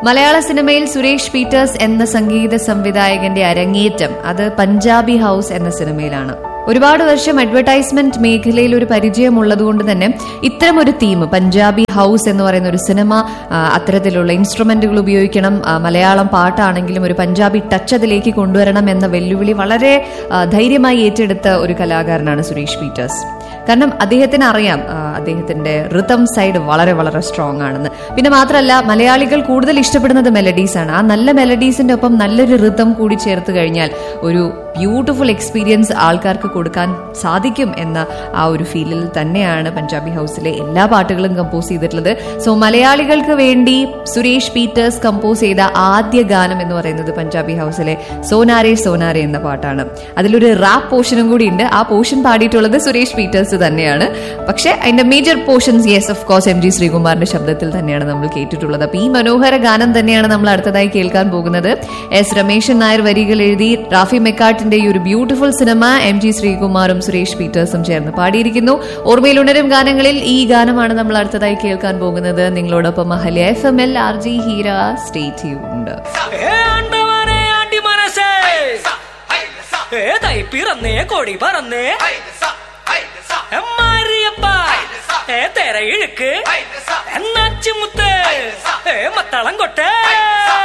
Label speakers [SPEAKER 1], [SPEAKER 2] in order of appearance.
[SPEAKER 1] മലയാള സിനിമയിൽ സുരേഷ് പീറ്റേഴ്സ് എന്ന സംഗീത സംവിധായകന്റെ അരങ്ങേറ്റം അത് പഞ്ചാബി ഹൗസ് എന്ന സിനിമയിലാണ് ഒരുപാട് വർഷം അഡ്വർടൈസ്മെന്റ് മേഖലയിൽ ഒരു പരിചയമുള്ളതുകൊണ്ട് തന്നെ ഇത്തരം ഒരു തീം പഞ്ചാബി ഹൗസ് എന്ന് പറയുന്ന ഒരു സിനിമ ആ, അത്തരത്തിലുള്ള ഇൻസ്ട്രുമെന്റുകൾ ഉപയോഗിക്കണം ആ, മലയാളം പാട്ടാണെങ്കിലും ഒരു പഞ്ചാബി ടച്ച് അതിലേക്ക് കൊണ്ടുവരണം എന്ന വെല്ലുവിളി വളരെ ആ, ധൈര്യമായി ഏറ്റെടുത്ത ഒരു കലാകാരനാണ് സുരേഷ് പീറ്റേഴ്സ് കാരണം അദ്ദേഹത്തിന് അറിയാം ആ, അദ്ദേഹത്തിന്റെ ഋതം സൈഡ് വളരെ വളരെ സ്ട്രോങ് ആണെന്ന് പിന്നെ മാത്രമല്ല മലയാളികൾ കൂടുതൽ ഇഷ്ടപ്പെടുന്നത് മെലഡീസ് ആണ് ആ നല്ല മെലഡീസിന്റെ ഒപ്പം നല്ലൊരു ഋതം കൂടി ചേർത്ത് കഴിഞ്ഞാൽ ഒരു ബ്യൂട്ടിഫുൾ എക്സ്പീരിയൻസ് ആൾക്കാർക്ക് കൊടുക്കാൻ സാധിക്കും എന്ന ആ ഒരു ഫീലിൽ തന്നെയാണ് പഞ്ചാബി ഹൗസിലെ എല്ലാ പാട്ടുകളും കമ്പോസ് ചെയ്തിട്ടുള്ളത് സോ മലയാളികൾക്ക് വേണ്ടി സുരേഷ് പീറ്റേഴ്സ് കമ്പോസ് ചെയ്ത ആദ്യ ഗാനം എന്ന് പറയുന്നത് പഞ്ചാബി ഹൗസിലെ സോനാരെ സോനാരെ എന്ന പാട്ടാണ് അതിലൊരു റാപ്പ് പോർഷനും കൂടി ഉണ്ട് ആ പോർഷൻ പാടിയിട്ടുള്ളത് സുരേഷ് പീറ്റേഴ്സ് തന്നെയാണ് പക്ഷെ അതിന്റെ major portions yes of course M G ശ്രീകുമാറിന്റെ ശബ്ദത്തിൽ തന്നെയാണ് നമ്മൾ കേട്ടിട്ടുള്ളത് അപ്പൊ ഈ മനോഹര ഗാനം തന്നെയാണ് നമ്മൾ അടുത്തതായി കേൾക്കാൻ പോകുന്നത് എസ് രമേശൻ നായർ വരികൾ എഴുതി റാഫി മെക്കാട്ടിന്റെ ഈ ഒരു ബ്യൂട്ടിഫുൾ സിനിമ എം ജി ശ്രീകുമാറും സുരേഷ് പീറ്റേഴ്സും ചേർന്ന് പാടിയിരിക്കുന്നു ഓർമ്മയിൽ ഉണരും ഗാനങ്ങളിൽ ഈ ഗാനമാണ് നമ്മൾ അടുത്തതായി കേൾക്കാൻ പോകുന്നത് നിങ്ങളോടൊപ്പം മഹല്യ F M L R G Heera state ഉണ്ട്
[SPEAKER 2] ഏ ആണ്ടവനെ ആണ്ടി മനസ്സേ ഏ തൈ പിറന്നേ കൊടി പറന്നേ ഏ മാരിയപ്പ ഏ തെര ഇഴുക്ക് എന്നാച്ചുമുത്ത് ഏ മത്തളം കൊട്ടേ